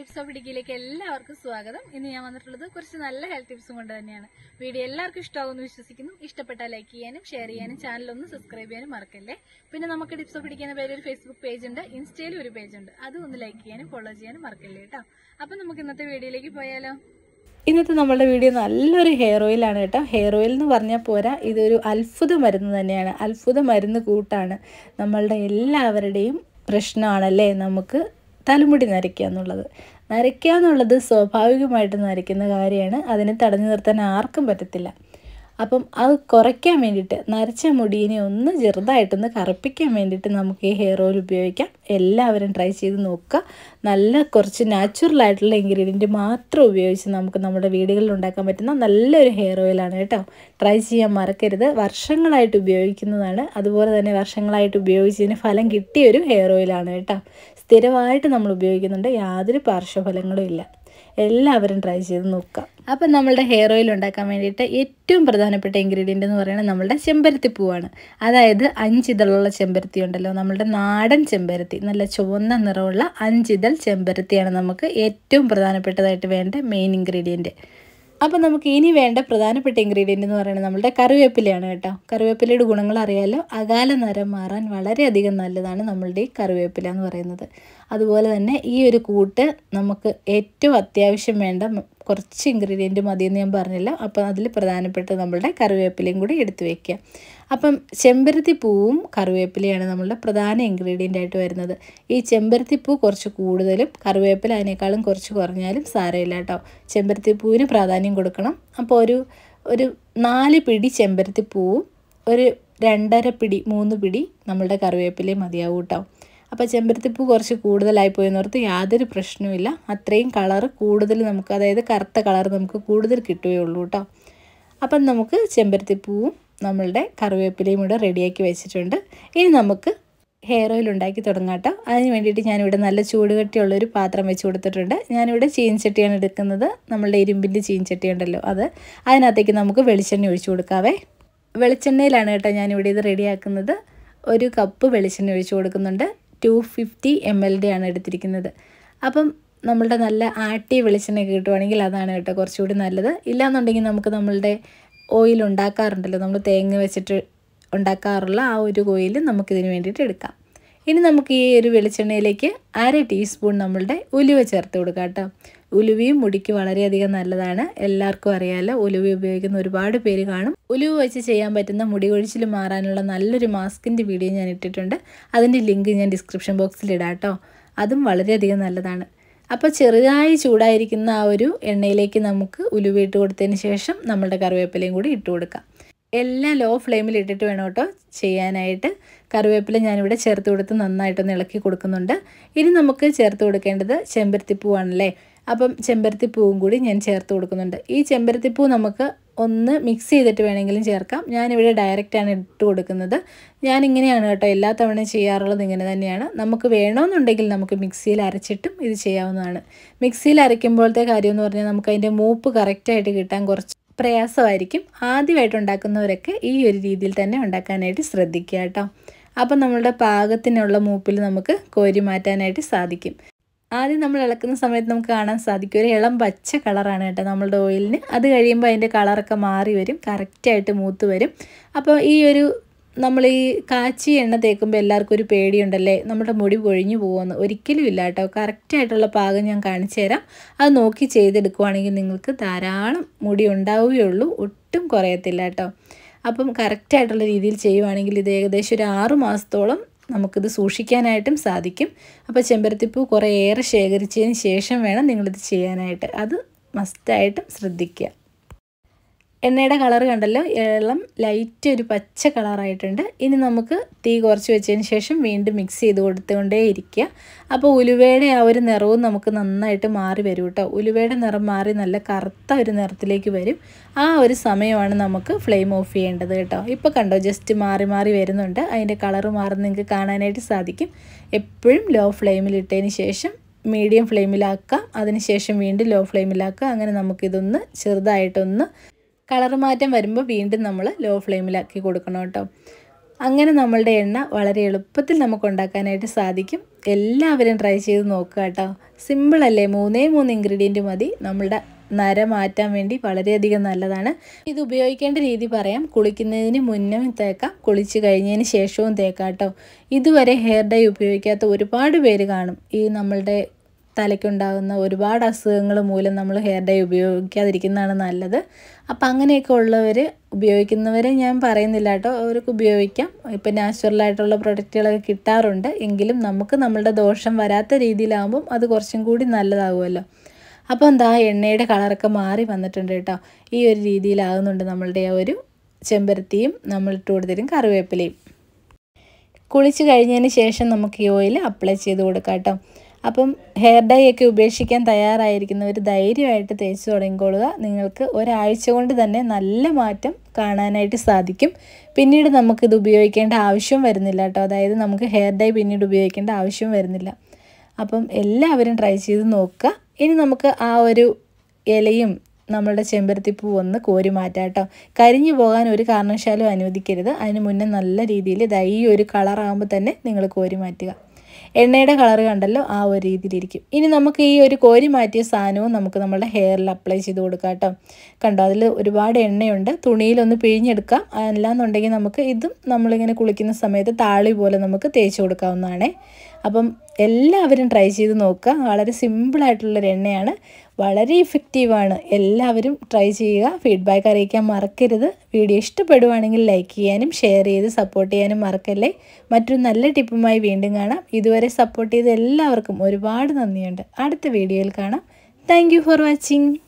tips of ഡിക്കിയിലേക്ക് എല്ലാവർക്കും സ്വാഗതം ഇന്ന് ഞാൻ വന്നിട്ടുള്ളത് കുറച്ച് നല്ല ഹെൽത്ത് ടിപ്സും കൊണ്ട് തന്നെയാണ് വീഡിയോ എല്ലാവർക്കും ഇഷ്ടമാകുമെന്ന് വിശ്വസിക്കുന്നു ഇഷ്ടപ്പെട്ടാൽ ലൈക്ക് ചെയ്യാനും ഷെയർ ചെയ്യാനും ചാനൽ ഒന്ന് സബ്സ്ക്രൈബ് ചെയ്യാനും മറക്കല്ലേ പിന്നെ നമുക്ക് ടിപ്സ് ഓഫ് ഡിക്കുന്ന പേര് ഒരു ഫേസ്ബുക്ക് പേജ് ഉണ്ട് ഇൻസ്റ്റയിലും ഒരു പേജ് ഉണ്ട് അതും ഒന്ന് ലൈക്ക് ചെയ്യാനും ഫോളോ ചെയ്യാനും മറക്കല്ലേ കേട്ടോ അപ്പൊ നമുക്ക് ഇന്നത്തെ വീഡിയോയിലേക്ക് പോയാലോ ഇന്നത്തെ നമ്മളുടെ വീഡിയോ നല്ലൊരു ഹെയർ ഓയിലാണ് കേട്ടോ ഹെയർ ഓയിൽ എന്ന് പറഞ്ഞാൽ പോരാ ഇതൊരു അത്ഭുത മരുന്ന് തന്നെയാണ് അത്ഭുത മരുന്ന് കൂട്ടാണ് നമ്മളുടെ എല്ലാവരുടെയും പ്രശ്നമാണല്ലേ നമുക്ക് തലമുടി നരയ്ക്കുക എന്നുള്ളത് നരയ്ക്കുക എന്നുള്ളത് സ്വാഭാവികമായിട്ട് നരയ്ക്കുന്ന കാര്യമാണ് അതിനെ തടഞ്ഞു നിർത്താൻ ആർക്കും പറ്റത്തില്ല അപ്പം അത് കുറയ്ക്കാൻ വേണ്ടിയിട്ട് നരച്ച മുടീനെ ഒന്ന് ചെറുതായിട്ടൊന്ന് കറുപ്പിക്കാൻ വേണ്ടിയിട്ട് നമുക്ക് ഈ ഹെയർ ഓയിൽ ഉപയോഗിക്കാം എല്ലാവരും ട്രൈ ചെയ്ത് നോക്കുക നല്ല കുറച്ച് നാച്ചുറൽ ആയിട്ടുള്ള ഇൻഗ്രീഡിയൻറ്റ് മാത്രം ഉപയോഗിച്ച് നമുക്ക് നമ്മുടെ വീടുകളിൽ ഉണ്ടാക്കാൻ പറ്റുന്ന നല്ലൊരു ഹെയർ ഓയിലാണ് കേട്ടോ ട്രൈ ചെയ്യാൻ മറക്കരുത് വർഷങ്ങളായിട്ട് ഉപയോഗിക്കുന്നതാണ് അതുപോലെ തന്നെ വർഷങ്ങളായിട്ട് ഉപയോഗിച്ചതിന് ഫലം കിട്ടിയൊരു ഹെയർ ഓയിലാണ് കേട്ടോ സ്ഥിരമായിട്ട് നമ്മൾ ഉപയോഗിക്കുന്നുണ്ട് യാതൊരു പാർശ്വഫലങ്ങളും ഇല്ല എല്ലാവരും ട്രൈ ചെയ്ത് നോക്കുക അപ്പം നമ്മളുടെ ഹെയർ ഓയിൽ ഉണ്ടാക്കാൻ വേണ്ടിയിട്ട് ഏറ്റവും പ്രധാനപ്പെട്ട ഇൻഗ്രീഡിയൻ്റ് എന്ന് പറയുന്നത് നമ്മളുടെ ചെമ്പരത്തി പൂവാണ് അതായത് അഞ്ചിതളുള്ള ചെമ്പരത്തി ഉണ്ടല്ലോ നമ്മളുടെ നാടൻ ചെമ്പരത്തി നല്ല ചുവന്ന നിറമുള്ള അഞ്ചിതൾ ചെമ്പരത്തിയാണ് നമുക്ക് ഏറ്റവും പ്രധാനപ്പെട്ടതായിട്ട് വേണ്ട മെയിൻ ഇൻഗ്രീഡിയൻറ്റ് അപ്പോൾ നമുക്ക് ഇനി വേണ്ട പ്രധാനപ്പെട്ട ഇൻഗ്രീഡിയൻ്റ് എന്ന് പറയുന്നത് നമ്മുടെ കറിവേപ്പിലയാണ് കേട്ടോ കറിവേപ്പിലയുടെ ഗുണങ്ങൾ അറിയാലോ അകാല നരം മാറാൻ വളരെയധികം നല്ലതാണ് നമ്മളുടെ ഈ കറിവേപ്പില എന്ന് പറയുന്നത് അതുപോലെ തന്നെ ഈ ഒരു കൂട്ട് നമുക്ക് ഏറ്റവും അത്യാവശ്യം വേണ്ട കുറച്ച് ഇൻഗ്രീഡിയൻറ്റ് മതിയെന്ന് ഞാൻ പറഞ്ഞില്ല അപ്പം അതിൽ പ്രധാനപ്പെട്ട നമ്മളുടെ കറിവേപ്പിലയും കൂടി എടുത്തു വയ്ക്കുക അപ്പം ചെമ്പരത്തി പൂവും കറിവേപ്പിലയാണ് നമ്മളുടെ പ്രധാന ഇൻഗ്രീഡിയൻ്റ് ആയിട്ട് വരുന്നത് ഈ ചെമ്പരത്തി പൂ കുറച്ച് കൂടുതലും കറിവേപ്പില അതിനേക്കാളും കുറച്ച് കുറഞ്ഞാലും സാരമില്ല കേട്ടോ ചെമ്പരത്തി പൂവിന് പ്രാധാന്യം കൊടുക്കണം അപ്പോൾ ഒരു ഒരു നാല് പിടി ചെമ്പരത്തി പൂവും ഒരു രണ്ടര പിടി മൂന്ന് പിടി നമ്മളുടെ കറിവേപ്പിലയും മതിയാവും കേട്ടോ അപ്പോൾ ചെമ്പരത്തിപ്പൂ കുറച്ച് കൂടുതലായി പോയെന്നോർത്ത് യാതൊരു പ്രശ്നവുമില്ല അത്രയും കളർ കൂടുതൽ നമുക്ക് അതായത് കറുത്ത കളർ നമുക്ക് കൂടുതൽ കിട്ടുകയുള്ളൂ കേട്ടോ അപ്പം നമുക്ക് ചെമ്പരത്തിപ്പൂവും നമ്മളുടെ കറിവേപ്പിലയും കൂടെ റെഡിയാക്കി വെച്ചിട്ടുണ്ട് ഇനി നമുക്ക് ഹെയർ ഓയിൽ ഉണ്ടാക്കി തുടങ്ങാം കേട്ടോ അതിന് വേണ്ടിയിട്ട് ഞാനിവിടെ നല്ല ചൂടുകട്ടിയുള്ളൊരു പാത്രം വെച്ച് കൊടുത്തിട്ടുണ്ട് ഞാനിവിടെ ചീൻചട്ടിയാണ് എടുക്കുന്നത് നമ്മളുടെ ഇരുമ്പിൻ്റെ ചീൻചട്ടി ഉണ്ടല്ലോ അത് അതിനകത്തേക്ക് നമുക്ക് വെളിച്ചെണ്ണ ഒഴിച്ചു കൊടുക്കാവേ വെളിച്ചെണ്ണയിലാണ് കേട്ടോ ഞാനിവിടെ ഇത് റെഡിയാക്കുന്നത് ഒരു കപ്പ് വെളിച്ചെണ്ണ ഒഴിച്ചു കൊടുക്കുന്നുണ്ട് ടു ഫിഫ്റ്റി എം എൽ ആണ് എടുത്തിരിക്കുന്നത് അപ്പം നമ്മളുടെ നല്ല ആട്ടിയ വെളിച്ചെണ്ണയൊക്കെ കിട്ടുവാണെങ്കിൽ അതാണ് കേട്ടോ കുറച്ചുകൂടി നല്ലത് ഇല്ലാന്നുണ്ടെങ്കിൽ നമുക്ക് നമ്മളുടെ ഓയിൽ ഉണ്ടാക്കാറുണ്ടല്ലോ നമ്മൾ തേങ്ങ വെച്ചിട്ട് ഉണ്ടാക്കാറുള്ള ആ ഒരു ഓയിൽ നമുക്കിതിന് വേണ്ടിയിട്ട് എടുക്കാം ഇനി നമുക്ക് ഈ ഒരു വെളിച്ചെണ്ണയിലേക്ക് അര ടീസ്പൂൺ നമ്മളുടെ ഉലുവ ചേർത്ത് കൊടുക്കാം കേട്ടോ ഉലുവയും മുടിക്ക് വളരെയധികം നല്ലതാണ് എല്ലാവർക്കും അറിയാമല്ലോ ഉലുവ ഉപയോഗിക്കുന്ന ഒരുപാട് പേര് കാണും ഉലുവ വെച്ച് ചെയ്യാൻ പറ്റുന്ന മുടി കൊഴിച്ചിൽ മാറാനുള്ള നല്ലൊരു മാസ്കിൻ്റെ വീഡിയോ ഞാൻ ഇട്ടിട്ടുണ്ട് അതിൻ്റെ ലിങ്ക് ഞാൻ ഡിസ്ക്രിപ്ഷൻ ബോക്സിൽ ഇടാം കേട്ടോ അതും വളരെയധികം നല്ലതാണ് അപ്പോൾ ചെറുതായി ചൂടായിരിക്കുന്ന ആ ഒരു എണ്ണയിലേക്ക് നമുക്ക് ഉലുവ ഇട്ട് കൊടുത്തതിന് ശേഷം നമ്മളുടെ കറിവേപ്പിലയും കൂടി ഇട്ട് കൊടുക്കാം എല്ലാം ലോ ഫ്ലെയിമിൽ ഇട്ടിട്ട് വേണം കേട്ടോ ചെയ്യാനായിട്ട് കറിവേപ്പില ഞാനിവിടെ ചേർത്ത് കൊടുത്ത് നന്നായിട്ടൊന്ന് ഇളക്കി കൊടുക്കുന്നുണ്ട് ഇനി നമുക്ക് ചേർത്ത് കൊടുക്കേണ്ടത് ചെമ്പരത്തിപ്പൂവാണല്ലേ അപ്പം ചെമ്പരത്തിപ്പൂവും കൂടി ഞാൻ ചേർത്ത് കൊടുക്കുന്നുണ്ട് ഈ ചെമ്പരത്തിപ്പൂ നമുക്ക് ഒന്ന് മിക്സ് ചെയ്തിട്ട് വേണമെങ്കിലും ചേർക്കാം ഞാനിവിടെ ഡയറക്റ്റാണ് ഇട്ട് കൊടുക്കുന്നത് ഞാനിങ്ങനെയാണ് കേട്ടോ എല്ലാ തവണയും ചെയ്യാറുള്ളത് ഇങ്ങനെ തന്നെയാണ് നമുക്ക് വേണമെന്നുണ്ടെങ്കിൽ നമുക്ക് മിക്സിയിൽ അരച്ചിട്ടും ഇത് ചെയ്യാവുന്നതാണ് മിക്സിയിൽ അരയ്ക്കുമ്പോഴത്തെ കാര്യം എന്ന് പറഞ്ഞാൽ നമുക്ക് അതിൻ്റെ മൂപ്പ് കറക്റ്റായിട്ട് കിട്ടാൻ കുറച്ച് പ്രയാസമായിരിക്കും ആദ്യമായിട്ട് ഉണ്ടാക്കുന്നവരൊക്കെ ഈ ഒരു രീതിയിൽ തന്നെ ഉണ്ടാക്കാനായിട്ട് ശ്രദ്ധിക്കുക കേട്ടോ അപ്പം നമ്മളുടെ പാകത്തിനുള്ള മൂപ്പിൽ നമുക്ക് കോരി മാറ്റാനായിട്ട് സാധിക്കും ആദ്യം നമ്മൾ ഇളക്കുന്ന സമയത്ത് നമുക്ക് കാണാൻ സാധിക്കും ഒരു ഇളം പച്ച കളറാണ് കേട്ടോ നമ്മളുടെ ഓയിലിന് അത് കഴിയുമ്പോൾ അതിൻ്റെ കളറൊക്കെ മാറി വരും കറക്റ്റായിട്ട് മൂത്ത് വരും അപ്പോൾ ഈ ഒരു നമ്മൾ ഈ കാച്ചി എണ്ണ തേക്കുമ്പോൾ എല്ലാവർക്കും ഒരു പേടിയുണ്ടല്ലേ നമ്മുടെ മുടി പൊഴിഞ്ഞു പോകുമെന്ന് ഒരിക്കലും ഇല്ല കേട്ടോ കറക്റ്റായിട്ടുള്ള പാകം ഞാൻ കാണിച്ചു തരാം അത് നോക്കി ചെയ്തെടുക്കുവാണെങ്കിൽ നിങ്ങൾക്ക് ധാരാളം മുടി ഉണ്ടാവുകയുള്ളൂ ഒട്ടും കുറയത്തില്ല കേട്ടോ അപ്പം കറക്റ്റായിട്ടുള്ള രീതിയിൽ ചെയ്യുവാണെങ്കിൽ ഇത് ഏകദേശം ഒരു ആറു മാസത്തോളം നമുക്കിത് സൂക്ഷിക്കാനായിട്ടും സാധിക്കും അപ്പോൾ ചെമ്പരത്തിപ്പൂ കുറേയേറെ ശേഖരിച്ചതിന് ശേഷം വേണം നിങ്ങളിത് ചെയ്യാനായിട്ട് അത് മസ്റ്റായിട്ടും ശ്രദ്ധിക്കുക എണ്ണയുടെ കളർ കണ്ടല്ലോ ഇളം ലൈറ്റ് ഒരു പച്ച കളറായിട്ടുണ്ട് ഇനി നമുക്ക് തീ കുറച്ച് വെച്ചതിന് ശേഷം വീണ്ടും മിക്സ് ചെയ്ത് കൊടുത്തുകൊണ്ടേ ഇരിക്കുക അപ്പോൾ ഉലുവയുടെ ആ ഒരു നിറവും നമുക്ക് നന്നായിട്ട് മാറി വരും കേട്ടോ ഉലുവയുടെ നിറം മാറി നല്ല കറുത്ത ഒരു നിറത്തിലേക്ക് വരും ആ ഒരു സമയമാണ് നമുക്ക് ഫ്ലെയിം ഓഫ് ചെയ്യേണ്ടത് കേട്ടോ ഇപ്പോൾ കണ്ടോ ജസ്റ്റ് മാറി മാറി വരുന്നുണ്ട് അതിൻ്റെ കളറ് മാറി നിങ്ങൾക്ക് കാണാനായിട്ട് സാധിക്കും എപ്പോഴും ലോ ഫ്ലെയിമിൽ ഇട്ടതിന് ശേഷം മീഡിയം ഫ്ലെയിമിലാക്കുക അതിനുശേഷം വീണ്ടും ലോ ഫ്ലെയിമിലാക്കുക അങ്ങനെ നമുക്കിതൊന്ന് ചെറുതായിട്ടൊന്ന് കളർ മാറ്റം വരുമ്പോൾ വീണ്ടും നമ്മൾ ലോ ഫ്ലെയിമിലാക്കി കൊടുക്കണം കേട്ടോ അങ്ങനെ നമ്മളുടെ എണ്ണ വളരെ എളുപ്പത്തിൽ നമുക്ക് ഉണ്ടാക്കാനായിട്ട് സാധിക്കും എല്ലാവരും ട്രൈ ചെയ്ത് നോക്കുക കേട്ടോ സിമ്പിളല്ലേ മൂന്നേ മൂന്ന് ഇൻഗ്രീഡിയൻറ്റ് മതി നമ്മളുടെ നര മാറ്റാൻ വേണ്ടി വളരെയധികം നല്ലതാണ് ഇത് ഉപയോഗിക്കേണ്ട രീതി പറയാം കുളിക്കുന്നതിന് മുന്നും തേക്കാം കുളിച്ച് കഴിഞ്ഞതിന് ശേഷവും തേക്കാം കേട്ടോ ഇതുവരെ ഹെയർ ഡൈ ഉപയോഗിക്കാത്ത ഒരുപാട് പേര് കാണും ഈ നമ്മളുടെ തലയ്ക്കുണ്ടാകുന്ന ഒരുപാട് അസുഖങ്ങൾ മൂലം നമ്മൾ ഹെയർ ഡൈ ഉപയോഗിക്കാതിരിക്കുന്നതാണ് നല്ലത് അപ്പം അങ്ങനെയൊക്കെ ഉള്ളവർ ഉപയോഗിക്കുന്നവരെ ഞാൻ പറയുന്നില്ല കേട്ടോ അവർക്ക് ഉപയോഗിക്കാം ഇപ്പം നാച്ചുറലായിട്ടുള്ള പ്രൊഡക്റ്റുകളൊക്കെ കിട്ടാറുണ്ട് എങ്കിലും നമുക്ക് നമ്മളുടെ ദോഷം വരാത്ത രീതിയിലാകുമ്പം അത് കുറച്ചും കൂടി നല്ലതാകുമല്ലോ അപ്പോൾ എന്താ എണ്ണയുടെ കളറൊക്കെ മാറി വന്നിട്ടുണ്ട് കേട്ടോ ഈ ഒരു രീതിയിലാകുന്നുണ്ട് നമ്മളുടെ ആ ഒരു ചെമ്പരത്തിയും നമ്മൾ ഇട്ട് കൊടുത്തിരും കറിവേപ്പിലയും കുളിച്ച് കഴിഞ്ഞതിന് ശേഷം നമുക്ക് ഈ ഓയിൽ അപ്ലൈ ചെയ്ത് കൊടുക്കാം കേട്ടോ അപ്പം ഹെയർ ഡൈ ഒക്കെ ഉപേക്ഷിക്കാൻ തയ്യാറായിരിക്കുന്നവർ ധൈര്യമായിട്ട് തേച്ച് തുടങ്ങിക്കൊള്ളുക നിങ്ങൾക്ക് ഒരാഴ്ച കൊണ്ട് തന്നെ നല്ല മാറ്റം കാണാനായിട്ട് സാധിക്കും പിന്നീട് നമുക്കിത് ഉപയോഗിക്കേണ്ട ആവശ്യം വരുന്നില്ല കേട്ടോ അതായത് നമുക്ക് ഹെയർ ഡൈ പിന്നീട് ഉപയോഗിക്കേണ്ട ആവശ്യം വരുന്നില്ല അപ്പം എല്ലാവരും ട്രൈ ചെയ്ത് നോക്കുക ഇനി നമുക്ക് ആ ഒരു ഇലയും നമ്മളുടെ ചെമ്പരത്തിപ്പൂ ഒന്ന് കോരി മാറ്റാം കേട്ടോ കരിഞ്ഞു പോകാൻ ഒരു കാരണവശാലും അനുവദിക്കരുത് അതിന് മുന്നേ നല്ല രീതിയിൽ ഇതാ ഈ ഒരു കളറാകുമ്പോൾ തന്നെ നിങ്ങൾ കോരി മാറ്റുക എണ്ണയുടെ കളർ കണ്ടല്ലോ ആ ഒരു രീതിയിലിരിക്കും ഇനി നമുക്ക് ഈ ഒരു കോരി മാറ്റിയ സാധനവും നമുക്ക് നമ്മുടെ ഹെയറിൽ അപ്ലൈ ചെയ്ത് കൊടുക്കാം കേട്ടോ കണ്ടോ അതിൽ ഒരുപാട് എണ്ണയുണ്ട് തുണിയിലൊന്ന് പിഴിഞ്ഞെടുക്കാം അല്ലാന്നുണ്ടെങ്കിൽ നമുക്ക് ഇതും നമ്മളിങ്ങനെ കുളിക്കുന്ന സമയത്ത് താളി പോലെ നമുക്ക് തേച്ച് കൊടുക്കാവുന്നതാണേ അപ്പം എല്ലാവരും ട്രൈ ചെയ്ത് നോക്കുക വളരെ സിമ്പിളായിട്ടുള്ളൊരു എണ്ണയാണ് വളരെ ഇഫക്റ്റീവാണ് എല്ലാവരും ട്രൈ ചെയ്യുക ഫീഡ്ബാക്ക് അറിയിക്കാൻ മറക്കരുത് വീഡിയോ ഇഷ്ടപ്പെടുവാണെങ്കിൽ ലൈക്ക് ചെയ്യാനും ഷെയർ ചെയ്ത് സപ്പോർട്ട് ചെയ്യാനും മറക്കല്ലേ മറ്റൊരു നല്ല ടിപ്പുമായി വീണ്ടും കാണാം ഇതുവരെ സപ്പോർട്ട് ചെയ്ത എല്ലാവർക്കും ഒരുപാട് നന്ദിയുണ്ട് അടുത്ത വീഡിയോയിൽ കാണാം താങ്ക് ഫോർ വാച്ചിങ്